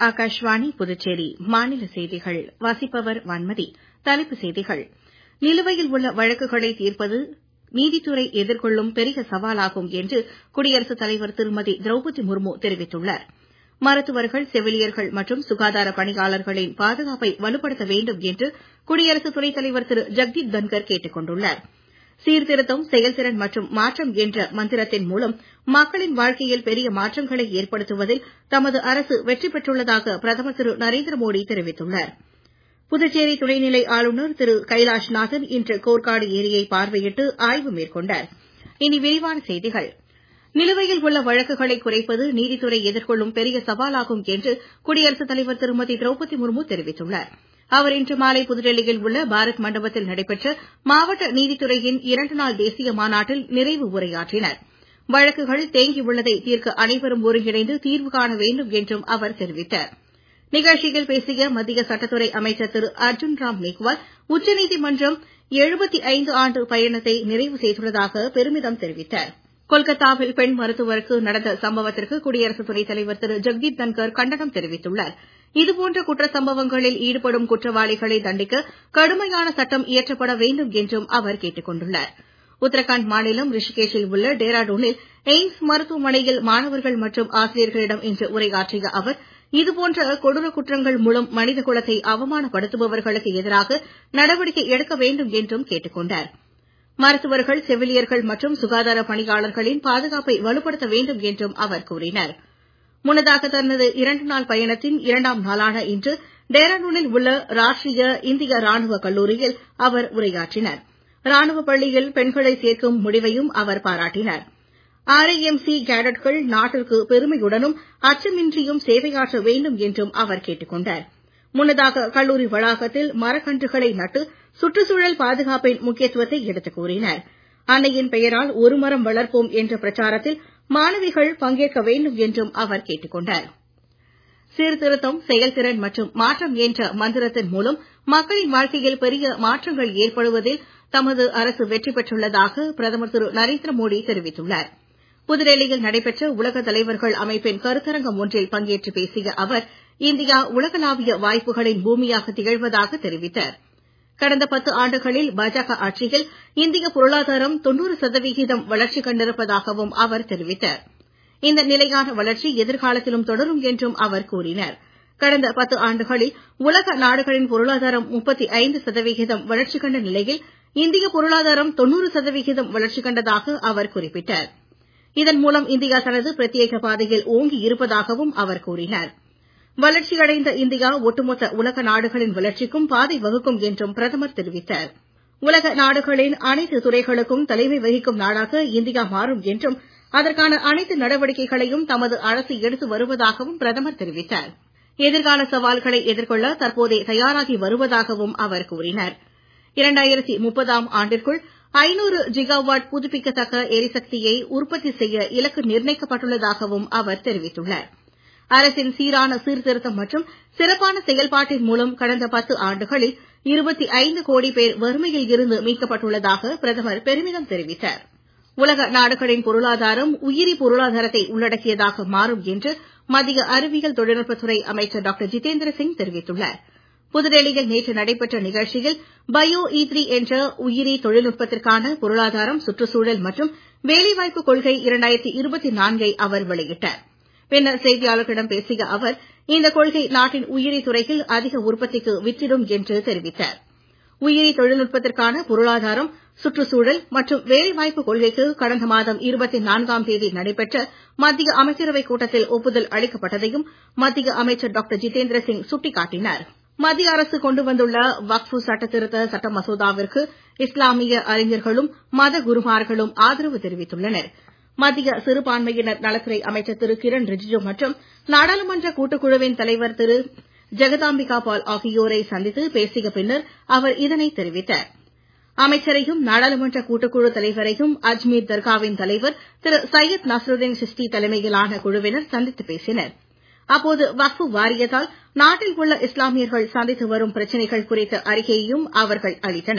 ஆகாஷ்வாணி புதுச்சேரி மாநில செய்திகள் வாசிப்பவர் வான்மதி தலைப்புச் செய்திகள் நிலுவையில் உள்ள வழக்குகளை தீர்ப்பது நீதித்துறை எதிர்கொள்ளும் பெரிய சவாலாகும் என்று குடியரசுத் தலைவர் திருமதி திரௌபதி முர்மு தெரிவித்துள்ளார் மருத்துவர்கள் செவிலியர்கள் மற்றும் சுகாதார பணியாளர்களின் பாதுகாப்பை வலுப்படுத்த வேண்டும் என்று குடியரசு துணைத் தலைவர் திரு ஜெக்தீப் தன்கர் கேட்டுக் கொண்டுள்ளார் சீர்திருத்தம் செயல்திறன் மற்றும் மாற்றம் என்ற மந்திரத்தின் மூலம் மக்களின் வாழ்க்கையில் பெரிய மாற்றங்களை ஏற்படுத்துவதில் தமது அரசு வெற்றி பெற்றுள்ளதாக பிரதமர் திரு நரேந்திர மோடி தெரிவித்துள்ளார் புதுச்சேரி துணைநிலை ஆளுநர் திரு கைலாஷ்நாதன் இன்று கோர்க்காடு ஏரியை பார்வையிட்டு ஆய்வு மேற்கொண்டார் இனி விரிவான செய்திகள் நிலுவையில் உள்ள வழக்குகளை குறைப்பது நீதித்துறை எதிர்கொள்ளும் பெரிய சவாலாகும் என்று குடியரசுத் தலைவர் திருமதி திரௌபதி முர்மு தெரிவித்துள்ளார் அவர் இன்று மாலை புதுடெல்லியில் உள்ள பாரத் மண்டபத்தில் நடைபெற்ற மாவட்ட நீதித்துறையின் இரண்டு நாள் தேசிய மாநாட்டில் நிறைவு உரையாற்றினார் வழக்குகள் தேங்கியுள்ளதை தீர்க்க அனைவரும் ஒருங்கிணைந்து தீர்வு காண வேண்டும் என்றும் அவர் தெரிவித்தார் நிகழ்ச்சியில் பேசிய மத்திய சட்டத்துறை அமைச்சர் திரு அர்ஜுன் ராம் மேக்வால் உச்சநீதிமன்றம் எழுபத்தி ஐந்து ஆண்டு பயணத்தை நிறைவு செய்துள்ளதாக பெருமிதம் தெரிவித்தார் கொல்கத்தாவில் பெண் மருத்துவருக்கு நடந்த சம்பவத்திற்கு குடியரசு துணைத் தலைவர் திரு ஜெக்தீப் தன்கர் கண்டனம் தெரிவித்துள்ளார் இதுபோன்ற குற்ற சம்பவங்களில் ஈடுபடும் குற்றவாளிகளை தண்டிக்க கடுமையான சட்டம் இயற்றப்பட வேண்டும் என்றும் அவர் கேட்டுக் கொண்டுள்ளார் உத்தரகாண்ட் மாநிலம் ரிஷிகேஷில் உள்ள டேராடூனில் எய்ம்ஸ் மருத்துவமனையில் மாணவர்கள் மற்றும் ஆசிரியர்களிடம் இன்று உரையாற்றிய அவர் இதுபோன்ற கொடூர குற்றங்கள் மூலம் மனித குலத்தை அவமானப்படுத்துபவர்களுக்கு எதிராக நடவடிக்கை எடுக்க வேண்டும் என்றும் கேட்டுக் கொண்டார் மருத்துவர்கள் செவிலியர்கள் மற்றும் சுகாதார பணியாளர்களின் பாதுகாப்பை வலுப்படுத்த வேண்டும் என்றும் அவர் கூறினார் முன்னதாக தனது இரண்டு நாள் பயணத்தின் இரண்டாம் நாளான இன்று டேராடூனில் உள்ள ராஷ்டிரிய இந்திய ராணுவ கல்லூரியில் அவர் உரையாற்றினார் ராணுவ பள்ளியில் பெண்களை சேர்க்கும் முடிவையும் அவர் பாராட்டினார் ஆர்ஐஎம்சி கேடட்கள் நாட்டிற்கு பெருமையுடனும் அச்சமின்றியும் சேவையாற்ற வேண்டும் என்றும் அவர் கேட்டுக் கொண்டார் முன்னதாக கல்லூரி வளாகத்தில் மரக்கன்றுகளை நட்டு சுற்றுச்சூழல் பாதுகாப்பின் முக்கியத்துவத்தை எடுத்துக் கூறினார் அன்னையின் பெயரால் ஒரு மரம் வளர்ப்போம் என்ற பிரச்சாரத்தில் மாணவிகள் பங்கேற்க வேண்டும் என்றும் அவர் கேட்டுக் கொண்டார் சீர்திருத்தம் செயல்திறன் மற்றும் மாற்றம் என்ற மந்திரத்தின் மூலம் மக்களின் வாழ்க்கையில் பெரிய மாற்றங்கள் ஏற்படுவதில் தமது அரசு வெற்றி பெற்றுள்ளதாக பிரதமர் திரு நரேந்திர மோடி தெரிவித்துள்ளார் புதுடெல்லியில் நடைபெற்ற உலக தலைவர்கள் அமைப்பின் கருத்தரங்கம் ஒன்றில் பங்கேற்று பேசிய அவர் இந்தியா உலகளாவிய வாய்ப்புகளின் பூமியாக திகழ்வதாக தெரிவித்தார் கடந்த பத்து ஆண்டுகளில் பாஜக ஆட்சியில் இந்திய பொருளாதாரம் தொன்னூறு சதவிகிதம் வளர்ச்சி கண்டிருப்பதாகவும் அவர் தெரிவித்தார் இந்த நிலையான வளர்ச்சி எதிர்காலத்திலும் தொடரும் என்றும் அவர் கூறினார் கடந்த பத்து ஆண்டுகளில் உலக நாடுகளின் பொருளாதாரம் முப்பத்தி ஐந்து சதவிகிதம் வளர்ச்சி கண்ட நிலையில் இந்திய பொருளாதாரம் தொன்னூறு சதவிகிதம் வளர்ச்சி கண்டதாக அவர் குறிப்பிட்டார் இதன் மூலம் இந்தியா தனது பிரத்யேக பாதையில் ஓங்கி இருப்பதாகவும் அவர் கூறினார் வளர்ச்சியடைந்த இந்தியா ஒட்டுமொத்த உலக நாடுகளின் வளர்ச்சிக்கும் பாதை வகுக்கும் என்றும் பிரதமர் தெரிவித்தார் உலக நாடுகளின் அனைத்து துறைகளுக்கும் தலைமை வகிக்கும் நாடாக இந்தியா மாறும் என்றும் அதற்கான அனைத்து நடவடிக்கைகளையும் தமது அரசு எடுத்து வருவதாகவும் பிரதமர் தெரிவித்தார் எதிர்கால சவால்களை எதிர்கொள்ள தற்போதே தயாராகி வருவதாகவும் அவர் கூறினார் இரண்டாயிரத்தி முப்பதாம் ஆண்டிற்குள் ஐநூறு ஜிகாவாட் புதுப்பிக்கத்தக்க எரிசக்தியை உற்பத்தி செய்ய இலக்கு நிர்ணயிக்கப்பட்டுள்ளதாகவும் அவர் தெரிவித்துள்ளார் அரசின் சீரான சீர்திருத்தம் மற்றும் சிறப்பான செயல்பாட்டின் மூலம் கடந்த பத்து ஆண்டுகளில் இருபத்தி ஐந்து கோடி பேர் வறுமையில் இருந்து மீட்கப்பட்டுள்ளதாக பிரதமர் பெருமிதம் தெரிவித்தார் உலக நாடுகளின் பொருளாதாரம் உயிரி பொருளாதாரத்தை உள்ளடக்கியதாக மாறும் என்று மத்திய அறிவியல் தொழில்நுட்பத்துறை அமைச்சர் டாக்டர் ஜிதேந்திர சிங் தெரிவித்துள்ளார் புதுடெல்லியில் நேற்று நடைபெற்ற நிகழ்ச்சியில் பயோ இ த்ரீ என்ற உயிரி தொழில்நுட்பத்திற்கான பொருளாதாரம் சுற்றுச்சூழல் மற்றும் வேலைவாய்ப்பு கொள்கை இரண்டாயிரத்தி இருபத்தி நான்கை அவர் வெளியிட்டார் பின்னர் செய்தியாளர்களிடம் பேசிய அவர் இந்த கொள்கை நாட்டின் உயிரி துறையில் அதிக உற்பத்திக்கு வித்திடும் என்று தெரிவித்தார் உயிரி தொழில்நுட்பத்திற்கான பொருளாதாரம் சுற்றுச்சூழல் மற்றும் வேலைவாய்ப்பு கொள்கைக்கு கடந்த மாதம் இருபத்தி நான்காம் தேதி நடைபெற்ற மத்திய அமைச்சரவைக் கூட்டத்தில் ஒப்புதல் அளிக்கப்பட்டதையும் மத்திய அமைச்சர் டாக்டர் ஜிதேந்திர சிங் சுட்டிக்காட்டினார் மத்திய அரசு கொண்டு வந்துள்ள வக்ஃபு சட்டத்திருத்த சட்ட மசோதாவிற்கு இஸ்லாமிய அறிஞர்களும் மத குருமார்களும் ஆதரவு தெரிவித்துள்ளனர் மத்திய சிறுபான்மையினர் நலத்துறை அமைச்சர் திரு கிரண் ரிஜிஜு மற்றும் நாடாளுமன்ற கூட்டுக்குழுவின் தலைவர் திரு ஜெகதாம்பிகா பால் ஆகியோரை சந்தித்து பேசிய பின்னர் அவர் இதனை தெரிவித்தார் அமைச்சரையும் நாடாளுமன்ற கூட்டுக்குழு தலைவரையும் அஜ்மீர் தர்காவின் தலைவர் திரு சையத் நஸ்ருதீன் சிஸ்டி தலைமையிலான குழுவினர் சந்தித்து பேசினர் அப்போது வக்ஃபு வாரியத்தால் நாட்டில் உள்ள இஸ்லாமியர்கள் சந்தித்து வரும் பிரச்சனைகள் குறித்த அறிக்கையையும் அவர்கள் அளித்தனர்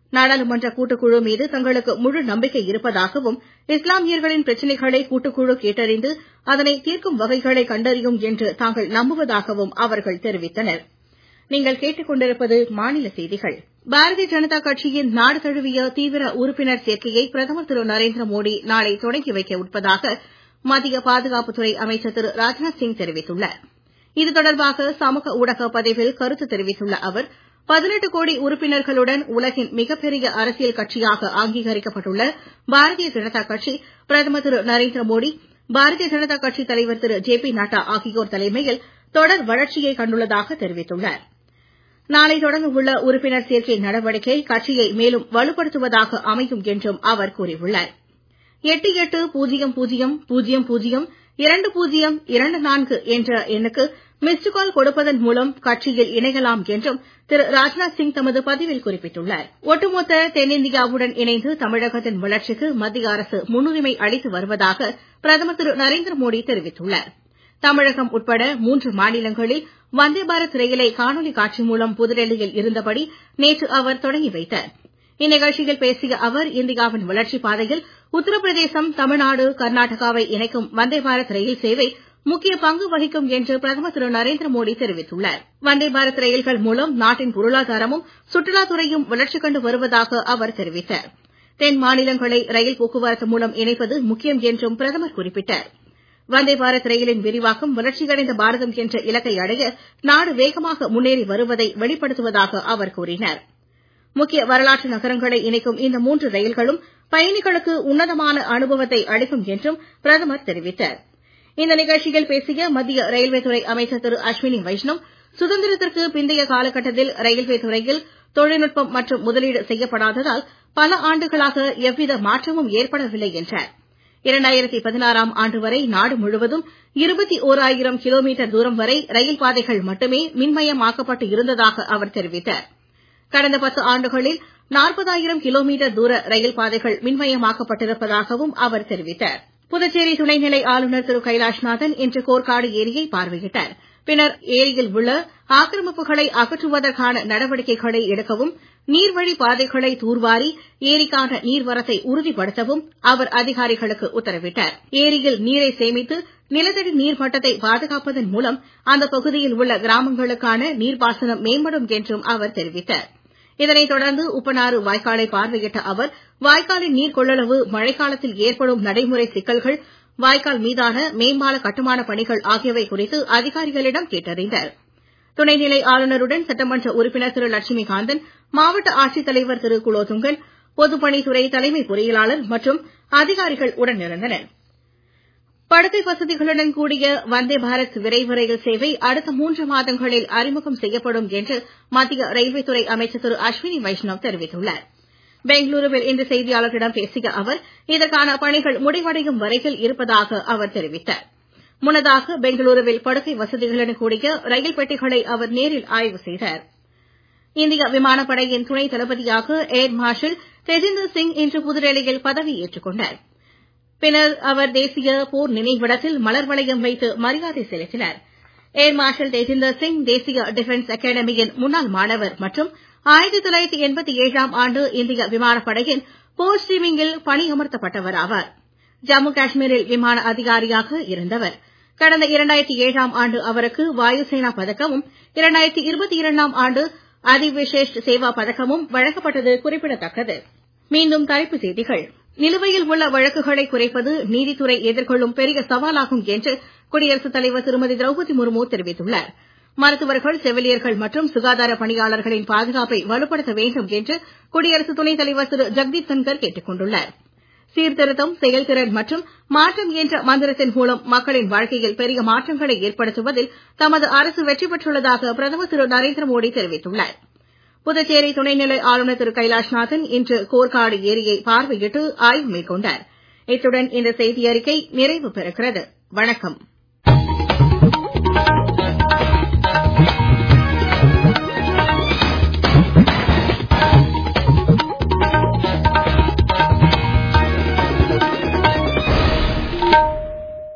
நாடாளுமன்ற கூட்டுக்குழு மீது தங்களுக்கு முழு நம்பிக்கை இருப்பதாகவும் இஸ்லாமியர்களின் பிரச்சினைகளை கூட்டுக்குழு கேட்டறிந்து அதனை தீர்க்கும் வகைகளை கண்டறியும் என்று தாங்கள் நம்புவதாகவும் அவர்கள் தெரிவித்தனர் நீங்கள் கேட்டுக்கொண்டிருப்பது மாநில செய்திகள் பாரதிய ஜனதா கட்சியின் நாடு தழுவிய தீவிர உறுப்பினர் சேர்க்கையை பிரதமர் திரு நரேந்திர மோடி நாளை தொடங்கி வைக்க இருப்பதாக மத்திய பாதுகாப்புத்துறை அமைச்சர் திரு ராஜ்நாத் சிங் தெரிவித்துள்ளார் இது தொடர்பாக சமூக ஊடக பதிவில் கருத்து தெரிவித்துள்ள அவர் பதினெட்டு கோடி உறுப்பினர்களுடன் உலகின் மிகப்பெரிய அரசியல் கட்சியாக அங்கீகரிக்கப்பட்டுள்ள பாரதிய ஜனதா கட்சி பிரதமர் திரு நரேந்திர மோடி பாரதிய ஜனதா கட்சி தலைவர் திரு ஜே பி நட்டா ஆகியோர் தலைமையில் தொடர் வளர்ச்சியை கண்டுள்ளதாக தெரிவித்துள்ளார் நாளை தொடங்க உள்ள உறுப்பினர் சேர்க்கை நடவடிக்கை கட்சியை மேலும் வலுப்படுத்துவதாக அமையும் என்றும் அவர் கூறியுள்ளார் எட்டு எட்டு பூஜ்ஜியம் பூஜ்ஜியம் பூஜ்ஜியம் பூஜ்ஜியம் இரண்டு பூஜ்ஜியம் இரண்டு நான்கு என்ற எண்ணுக்கு மிஸ்டு கால் கொடுப்பதன் மூலம் கட்சியில் இணையலாம் என்றும் திரு ராஜ்நாத் சிங் தமது பதிவில் குறிப்பிட்டுள்ளார் ஒட்டுமொத்த தென்னிந்தியாவுடன் இணைந்து தமிழகத்தின் வளர்ச்சிக்கு மத்திய அரசு முன்னுரிமை அளித்து வருவதாக பிரதமர் திரு நரேந்திர மோடி தெரிவித்துள்ளார் தமிழகம் உட்பட மூன்று மாநிலங்களில் வந்தே பாரத் ரயிலை காணொலி காட்சி மூலம் புதுடெல்லியில் இருந்தபடி நேற்று அவர் தொடங்கி வைத்தார் இந்நிகழ்ச்சியில் பேசிய அவர் இந்தியாவின் வளர்ச்சிப் பாதையில் உத்தரப்பிரதேசம் தமிழ்நாடு கர்நாடகாவை இணைக்கும் வந்தே பாரத் ரயில் சேவை முக்கிய பங்கு வகிக்கும் என்று பிரதமர் திரு நரேந்திர மோடி தெரிவித்துள்ளார் வந்தே பாரத் ரயில்கள் மூலம் நாட்டின் பொருளாதாரமும் சுற்றுலாத் துறையும் வளர்ச்சி கண்டு வருவதாக அவர் தெரிவித்தார் தென் மாநிலங்களை ரயில் போக்குவரத்து மூலம் இணைப்பது முக்கியம் என்றும் பிரதமர் குறிப்பிட்டார் வந்தே பாரத் ரயிலின் விரிவாக்கம் வளர்ச்சியடைந்த பாரதம் என்ற இலக்கை அடைய நாடு வேகமாக முன்னேறி வருவதை வெளிப்படுத்துவதாக அவர் கூறினார் முக்கிய வரலாற்று நகரங்களை இணைக்கும் இந்த மூன்று ரயில்களும் பயணிகளுக்கு உன்னதமான அனுபவத்தை அளிக்கும் என்றும் பிரதமர் தெரிவித்தார் இந்த நிகழ்ச்சியில் பேசிய மத்திய ரயில்வே துறை அமைச்சர் திரு அஸ்வினி வைஷ்ணவ் சுதந்திரத்திற்கு பிந்தைய காலகட்டத்தில் ரயில்வே துறையில் தொழில்நுட்பம் மற்றும் முதலீடு செய்யப்படாததால் பல ஆண்டுகளாக எவ்வித மாற்றமும் ஏற்படவில்லை என்றார் இரண்டாயிரத்தி பதினாறாம் ஆண்டு வரை நாடு முழுவதும் இருபத்தி ஓராயிரம் கிலோமீட்டர் தூரம் வரை ரயில் பாதைகள் மட்டுமே மின்மயமாக்கப்பட்டு இருந்ததாக அவர் தெரிவித்தார் கடந்த பத்து ஆண்டுகளில் நாற்பதாயிரம் கிலோமீட்டர் தூர ரயில் பாதைகள் மின்மயமாக்கப்பட்டிருப்பதாகவும் அவர் தெரிவித்தார் புதுச்சேரி துணைநிலை ஆளுநர் திரு கைலாஷ்நாதன் இன்று கோர்க்காடு ஏரியை பார்வையிட்டார் பின்னர் ஏரியில் உள்ள ஆக்கிரமிப்புகளை அகற்றுவதற்கான நடவடிக்கைகளை எடுக்கவும் நீர்வழி பாதைகளை தூர்வாரி ஏரிக்கான நீர்வரத்தை உறுதிப்படுத்தவும் அவர் அதிகாரிகளுக்கு உத்தரவிட்டார் ஏரியில் நீரை சேமித்து நிலத்தடி நீர் மட்டத்தை பாதுகாப்பதன் மூலம் அந்த பகுதியில் உள்ள கிராமங்களுக்கான நீர்ப்பாசனம் மேம்படும் என்றும் அவர் தெரிவித்தார் இதனைத் தொடர்ந்து உப்பனாறு வாய்க்காலை பார்வையிட்ட அவர் வாய்க்காலின் நீர் கொள்ளளவு மழைக்காலத்தில் ஏற்படும் நடைமுறை சிக்கல்கள் வாய்க்கால் மீதான மேம்பால கட்டுமான பணிகள் ஆகியவை குறித்து அதிகாரிகளிடம் கேட்டறிந்தார் துணைநிலை ஆளுநருடன் சட்டமன்ற உறுப்பினர் திரு லட்சுமிகாந்தன் மாவட்ட ஆட்சித்தலைவர் திரு குலோதுங்கன் பொதுப்பணித்துறை தலைமை பொறியியலாளர் மற்றும் அதிகாரிகள் உடனிருந்தனர் படுக்கை வசதிகளுடன் கூடிய வந்தே பாரத் விரைவு ரயில் சேவை அடுத்த மூன்று மாதங்களில் அறிமுகம் செய்யப்படும் என்று மத்திய ரயில்வே துறை அமைச்சர் திரு அஸ்வினி வைஷ்ணவ் தெரிவித்துள்ளார் பெங்களூருவில் இன்று செய்தியாளர்களிடம் பேசிய அவர் இதற்கான பணிகள் முடிவடையும் வரையில் இருப்பதாக அவர் தெரிவித்தார் முன்னதாக பெங்களூருவில் படுக்கை வசதிகளுடன் கூடிய ரயில் பெட்டிகளை அவர் நேரில் ஆய்வு செய்தார் இந்திய விமானப்படையின் துணை தளபதியாக ஏர் மார்ஷல் தேஜிந்தர் சிங் இன்று புதுடெல்லியில் பதவியேற்றுக் கொண்டார் பின்னர் அவர் தேசிய போர் நினைவிடத்தில் மலர் வளையம் வைத்து மரியாதை செலுத்தினார் ஏர் மார்ஷல் தேஜிந்தர் சிங் தேசிய டிஃபென்ஸ் அகாடமியின் முன்னாள் மாணவர் மற்றும் ஆயிரத்தி தொள்ளாயிரத்தி எண்பத்தி ஏழாம் ஆண்டு இந்திய விமானப்படையின் போர் ஸ்ட்ரீமிங்கில் பணியமர்த்தப்பட்டவர் ஆவார் ஜம்மு காஷ்மீரில் விமான அதிகாரியாக இருந்தவர் கடந்த இரண்டாயிரத்தி ஏழாம் ஆண்டு அவருக்கு வாயுசேனா பதக்கமும் இரண்டாயிரத்தி இருபத்தி இரண்டாம் ஆண்டு அதிவிசேஷ் சேவா பதக்கமும் வழங்கப்பட்டது குறிப்பிடத்தக்கது மீண்டும் தலைப்புச் செய்திகள் நிலுவையில் உள்ள வழக்குகளை குறைப்பது நீதித்துறை எதிர்கொள்ளும் பெரிய சவாலாகும் என்று குடியரசுத் தலைவர் திருமதி திரௌபதி முர்மு தெரிவித்துள்ளார் மருத்துவர்கள் செவிலியர்கள் மற்றும் சுகாதார பணியாளர்களின் பாதுகாப்பை வலுப்படுத்த வேண்டும் என்று குடியரசு துணைத் தலைவர் திரு ஜெக்தீப் தன்கர் கேட்டுக் கொண்டுள்ளார் சீர்திருத்தம் செயல்திறன் மற்றும் மாற்றம் என்ற மந்திரத்தின் மூலம் மக்களின் வாழ்க்கையில் பெரிய மாற்றங்களை ஏற்படுத்துவதில் தமது அரசு வெற்றி பெற்றுள்ளதாக பிரதமர் திரு நரேந்திர மோடி தெரிவித்துள்ளார் புதுச்சேரி துணைநிலை ஆளுநர் திரு கைலாஷ்நாதன் இன்று கோர்க்காடு ஏரியை பார்வையிட்டு ஆய்வு மேற்கொண்டார் இத்துடன் இந்த செய்தியறிக்கை நிறைவு பெறுகிறது வணக்கம்